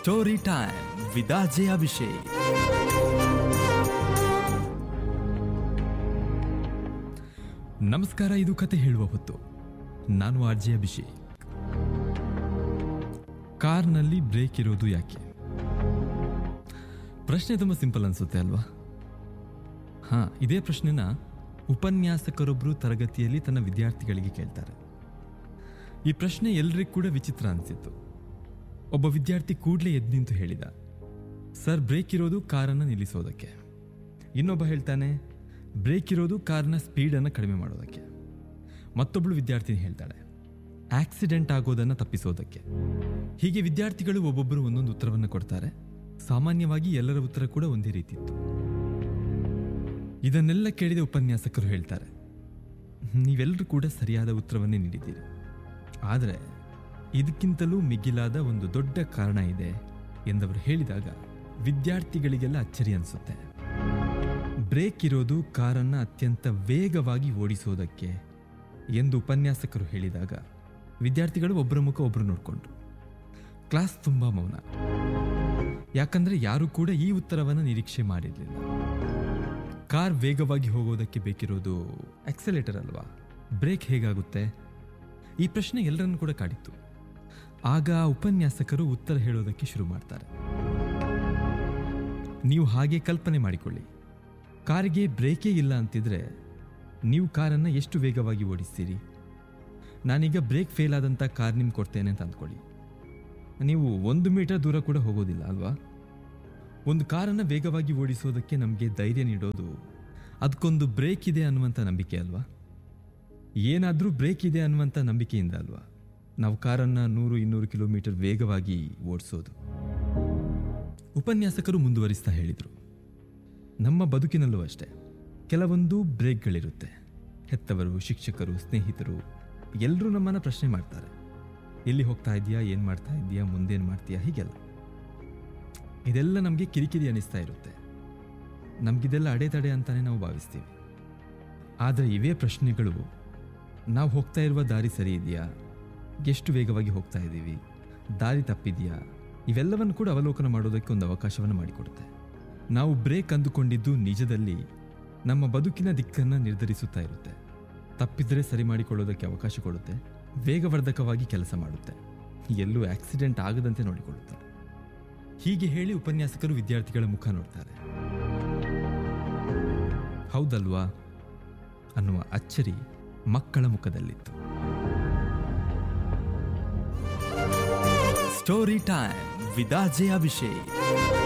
story time ವಿದಾಜೆ ಅಭಿಷೇಕ್ ನಮಸ್ಕಾರ ಇದು ಕತೆ ಹೇಳುವ ಹೊತ್ತು ನಾನು ಆರ್ ಜೆ ಅಭಿಷೇಕ್ ಕಾರ್ನಲ್ಲಿ ಬ್ರೇಕ್ ಇರೋದು ಯಾಕೆ ಪ್ರಶ್ನೆ ತುಂಬ ಸಿಂಪಲ್ ಅನ್ಸುತ್ತೆ ಅಲ್ವಾ ಹಾ ಇದೇ ಪ್ರಶ್ನೆನ ಉಪನ್ಯಾಸಕರೊಬ್ಬರು ತರಗತಿಯಲ್ಲಿ ತನ್ನ ವಿದ್ಯಾರ್ಥಿಗಳಿಗೆ ಕೇಳ್ತಾರೆ ಈ ಪ್ರಶ್ನೆ ಎಲ್ರಿಗೂ ಕೂಡ ವಿಚಿತ್ರ ಅನಿಸಿತ್ತು ಒಬ್ಬ ವಿದ್ಯಾರ್ಥಿ ಕೂಡಲೇ ಎದ್ದು ನಿಂತು ಹೇಳಿದ ಸರ್ ಬ್ರೇಕ್ ಇರೋದು ಕಾರನ್ನು ನಿಲ್ಲಿಸೋದಕ್ಕೆ ಇನ್ನೊಬ್ಬ ಹೇಳ್ತಾನೆ ಬ್ರೇಕ್ ಇರೋದು ಕಾರ್ನ ಸ್ಪೀಡನ್ನು ಕಡಿಮೆ ಮಾಡೋದಕ್ಕೆ ಮತ್ತೊಬ್ಬಳು ವಿದ್ಯಾರ್ಥಿನಿ ಹೇಳ್ತಾಳೆ ಆಕ್ಸಿಡೆಂಟ್ ಆಗೋದನ್ನು ತಪ್ಪಿಸೋದಕ್ಕೆ ಹೀಗೆ ವಿದ್ಯಾರ್ಥಿಗಳು ಒಬ್ಬೊಬ್ಬರು ಒಂದೊಂದು ಉತ್ತರವನ್ನು ಕೊಡ್ತಾರೆ ಸಾಮಾನ್ಯವಾಗಿ ಎಲ್ಲರ ಉತ್ತರ ಕೂಡ ಒಂದೇ ರೀತಿ ಇತ್ತು ಇದನ್ನೆಲ್ಲ ಕೇಳಿದ ಉಪನ್ಯಾಸಕರು ಹೇಳ್ತಾರೆ ನೀವೆಲ್ಲರೂ ಕೂಡ ಸರಿಯಾದ ಉತ್ತರವನ್ನೇ ನೀಡಿದ್ದೀರಿ ಆದರೆ ಇದಕ್ಕಿಂತಲೂ ಮಿಗಿಲಾದ ಒಂದು ದೊಡ್ಡ ಕಾರಣ ಇದೆ ಎಂದವರು ಹೇಳಿದಾಗ ವಿದ್ಯಾರ್ಥಿಗಳಿಗೆಲ್ಲ ಅಚ್ಚರಿ ಅನಿಸುತ್ತೆ ಬ್ರೇಕ್ ಇರೋದು ಕಾರನ್ನು ಅತ್ಯಂತ ವೇಗವಾಗಿ ಓಡಿಸೋದಕ್ಕೆ ಎಂದು ಉಪನ್ಯಾಸಕರು ಹೇಳಿದಾಗ ವಿದ್ಯಾರ್ಥಿಗಳು ಒಬ್ಬರ ಮುಖ ಒಬ್ಬರು ನೋಡಿಕೊಂಡ್ರು ಕ್ಲಾಸ್ ತುಂಬ ಮೌನ ಯಾಕಂದ್ರೆ ಯಾರು ಕೂಡ ಈ ಉತ್ತರವನ್ನು ನಿರೀಕ್ಷೆ ಮಾಡಿರಲಿಲ್ಲ ಕಾರ್ ವೇಗವಾಗಿ ಹೋಗೋದಕ್ಕೆ ಬೇಕಿರೋದು ಆಕ್ಸಲೇಟರ್ ಅಲ್ವಾ ಬ್ರೇಕ್ ಹೇಗಾಗುತ್ತೆ ಈ ಪ್ರಶ್ನೆ ಎಲ್ಲರನ್ನು ಕೂಡ ಕಾಡಿತ್ತು ಆಗ ಉಪನ್ಯಾಸಕರು ಉತ್ತರ ಹೇಳೋದಕ್ಕೆ ಶುರು ಮಾಡ್ತಾರೆ ನೀವು ಹಾಗೆ ಕಲ್ಪನೆ ಮಾಡಿಕೊಳ್ಳಿ ಕಾರಿಗೆ ಬ್ರೇಕೇ ಇಲ್ಲ ಅಂತಿದ್ರೆ ನೀವು ಕಾರನ್ನು ಎಷ್ಟು ವೇಗವಾಗಿ ಓಡಿಸ್ತೀರಿ ನಾನೀಗ ಬ್ರೇಕ್ ಫೇಲ್ ಆದಂಥ ಕಾರ್ ನಿಮ್ಗೆ ಕೊಡ್ತೇನೆ ಅಂತ ಅಂದ್ಕೊಳ್ಳಿ ನೀವು ಒಂದು ಮೀಟರ್ ದೂರ ಕೂಡ ಹೋಗೋದಿಲ್ಲ ಅಲ್ವಾ ಒಂದು ಕಾರನ್ನು ವೇಗವಾಗಿ ಓಡಿಸೋದಕ್ಕೆ ನಮಗೆ ಧೈರ್ಯ ನೀಡೋದು ಅದಕ್ಕೊಂದು ಬ್ರೇಕ್ ಇದೆ ಅನ್ನುವಂಥ ನಂಬಿಕೆ ಅಲ್ವಾ ಏನಾದರೂ ಬ್ರೇಕ್ ಇದೆ ಅನ್ನುವಂಥ ನಂಬಿಕೆಯಿಂದ ಅಲ್ವಾ ನಾವು ಕಾರನ್ನು ನೂರು ಇನ್ನೂರು ಕಿಲೋಮೀಟರ್ ವೇಗವಾಗಿ ಓಡಿಸೋದು ಉಪನ್ಯಾಸಕರು ಮುಂದುವರಿಸ್ತಾ ಹೇಳಿದರು ನಮ್ಮ ಬದುಕಿನಲ್ಲೂ ಅಷ್ಟೇ ಕೆಲವೊಂದು ಬ್ರೇಕ್ಗಳಿರುತ್ತೆ ಹೆತ್ತವರು ಶಿಕ್ಷಕರು ಸ್ನೇಹಿತರು ಎಲ್ಲರೂ ನಮ್ಮನ್ನು ಪ್ರಶ್ನೆ ಮಾಡ್ತಾರೆ ಎಲ್ಲಿ ಹೋಗ್ತಾ ಇದೆಯಾ ಏನು ಮಾಡ್ತಾ ಇದೆಯಾ ಮುಂದೇನು ಮಾಡ್ತೀಯಾ ಹೀಗೆಲ್ಲ ಇದೆಲ್ಲ ನಮಗೆ ಕಿರಿಕಿರಿ ಅನಿಸ್ತಾ ಇರುತ್ತೆ ನಮಗಿದೆಲ್ಲ ಅಡೆತಡೆ ಅಂತಾನೆ ನಾವು ಭಾವಿಸ್ತೀವಿ ಆದರೆ ಇವೇ ಪ್ರಶ್ನೆಗಳು ನಾವು ಹೋಗ್ತಾ ಇರುವ ದಾರಿ ಸರಿ ಇದೆಯಾ ಎಷ್ಟು ವೇಗವಾಗಿ ಹೋಗ್ತಾ ಇದ್ದೀವಿ ದಾರಿ ತಪ್ಪಿದೆಯಾ ಇವೆಲ್ಲವನ್ನು ಕೂಡ ಅವಲೋಕನ ಮಾಡೋದಕ್ಕೆ ಒಂದು ಅವಕಾಶವನ್ನು ಮಾಡಿಕೊಡುತ್ತೆ ನಾವು ಬ್ರೇಕ್ ಅಂದುಕೊಂಡಿದ್ದು ನಿಜದಲ್ಲಿ ನಮ್ಮ ಬದುಕಿನ ದಿಕ್ಕನ್ನು ನಿರ್ಧರಿಸುತ್ತಾ ಇರುತ್ತೆ ತಪ್ಪಿದ್ರೆ ಸರಿ ಮಾಡಿಕೊಳ್ಳೋದಕ್ಕೆ ಅವಕಾಶ ಕೊಡುತ್ತೆ ವೇಗವರ್ಧಕವಾಗಿ ಕೆಲಸ ಮಾಡುತ್ತೆ ಎಲ್ಲೂ ಆಕ್ಸಿಡೆಂಟ್ ಆಗದಂತೆ ನೋಡಿಕೊಳ್ಳುತ್ತೆ ಹೀಗೆ ಹೇಳಿ ಉಪನ್ಯಾಸಕರು ವಿದ್ಯಾರ್ಥಿಗಳ ಮುಖ ನೋಡ್ತಾರೆ ಹೌದಲ್ವಾ ಅನ್ನುವ ಅಚ್ಚರಿ ಮಕ್ಕಳ ಮುಖದಲ್ಲಿತ್ತು ಸ್ಟೋರಿ ಟೈಮ್ ವಿದಾಜೆ ಅಭಿಷೇಕ್